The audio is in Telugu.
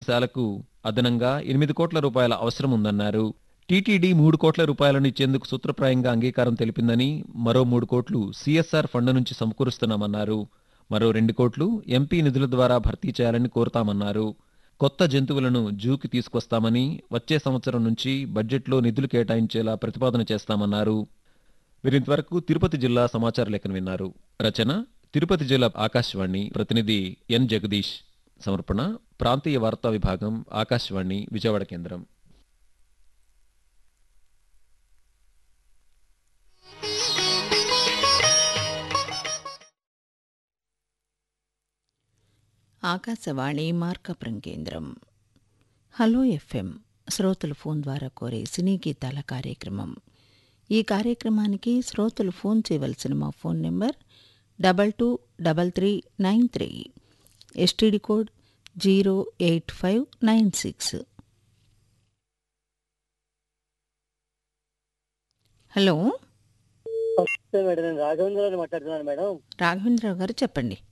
శాలకు అదనంగా ఎనిమిది కోట్ల రూపాయల అవసరం ఉందన్నారు టీటీడీ మూడు కోట్ల రూపాయలను ఇచ్చేందుకు సూత్రప్రాయంగా అంగీకారం తెలిపిందని మరో మూడు కోట్లు సీఎస్ఆర్ ఫండ్ నుంచి సమకూరుస్తున్నామన్నారు మరో రెండు కోట్లు ఎంపీ నిధుల ద్వారా భర్తీ చేయాలని కోరుతామన్నారు కొత్త జంతువులను జూకి తీసుకొస్తామని వచ్చే సంవత్సరం నుంచి బడ్జెట్లో నిధులు కేటాయించేలా ప్రతిపాదన చేస్తామన్నారు వీరింతవరకు తిరుపతి జిల్లా సమాచార లేఖను విన్నారు రచన తిరుపతి జిల్లా ఆకాశవాణి ప్రతినిధి ఎన్ జగదీష్ సమర్పణ ప్రాంతీయ వార్తా విభాగం ఆకాశవాణి విజయవాడ కేంద్రం ఆకాశవాణి మార్కపురం కేంద్రం హలో ఎఫ్ఎం శ్రోతలు ఫోన్ ద్వారా కోరే సినీ గీతాల కార్యక్రమం ఈ కార్యక్రమానికి శ్రోతలు ఫోన్ చేయవలసిన మా phone number double two double three nine three STD code zero eight five nine six hello నమస్తే మేడం నేను రాఘవేంద్రరావు మాట్లాడుతున్నాను మేడం రాఘవేంద్రరావు గారు చెప్పండి